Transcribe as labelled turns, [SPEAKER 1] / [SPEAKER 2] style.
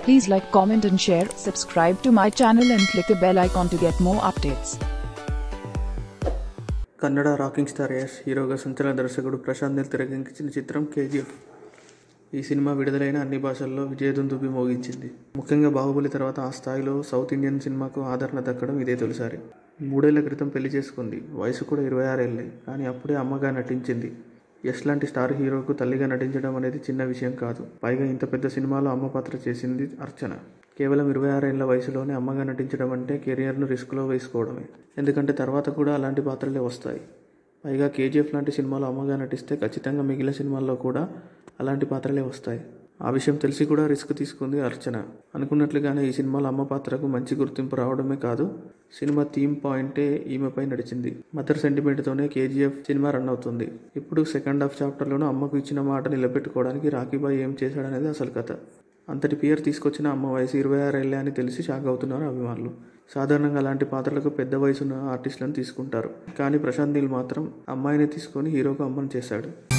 [SPEAKER 1] Please like, comment, and share. Subscribe to my channel and click the bell icon to get more updates.
[SPEAKER 2] Kannada rocking star Yash హీరోగా సంచలన దర్శకుడు ప్రశాంత్ నీల్ తెరకెక్కించిన చిత్రం KGF ఈ cinema విడుదలైన అన్ని భాషల్లో విజయదుందుబి మోగించింది ముఖ్యంగా బాహుబలి తర్వాత ఆ స్థాయిలో సౌత్ ఇండియన్ సినిమాకు ఆదరణ దక్కడం ఇదే తొలిసారి మూడేళ్ల క్రితం పెళ్లి చేసుకుంది వయసు కూడా ఇరవై ఆరేళ్లే కానీ అప్పుడే అమ్మగా నటించింది యష్ లాంటి స్టార్ హీరోకు తల్లిగా నటించడం అనేది చిన్న విషయం కాదు పైగా ఇంత పెద్ద సినిమాలో అమ్మ పాత్ర చేసింది అర్చన కేవలం ఇరవై ఆరేళ్ల వయసులోనే అమ్మగా నటించడం అంటే కెరియర్ను రిస్క్లో వేసుకోవడమే ఎందుకంటే తర్వాత కూడా అలాంటి పాత్రలే వస్తాయి పైగా కేజీఎఫ్ లాంటి సినిమాలో అమ్మగా నటిస్తే ఖచ్చితంగా మిగిలిన సినిమాల్లో కూడా అలాంటి పాత్రలే వస్తాయి ఆ విషయం తెలిసి కూడా రిస్క్ తీసుకుంది అర్చన అనుకున్నట్లుగానే ఈ సినిమాలో అమ్మ పాత్రకు మంచి గుర్తింపు రావడమే కాదు సినిమా థీమ్ పాయింటే ఈమెపై నడిచింది మదర్ సెంటిమెంట్తోనే కేజీఎఫ్ సినిమా రన్ అవుతుంది ఇప్పుడు సెకండ్ హాఫ్ చాప్టర్లోనూ అమ్మకు ఇచ్చిన మాట నిలబెట్టుకోవడానికి రాఖీబాయ్ ఏం చేశాడనేది అసలు కథ అంతటి పియర్ తీసుకొచ్చిన అమ్మ వయసు ఇరవై ఆరేళ్లే అని తెలిసి షాక్ అవుతున్నారు అభిమానులు సాధారణంగా అలాంటి పాత్రలకు పెద్ద వయసున్న ఆర్టిస్టులను తీసుకుంటారు కానీ ప్రశాంత్ నీల్ మాత్రం అమ్మాయిని తీసుకొని హీరోకు అమ్మని చేశాడు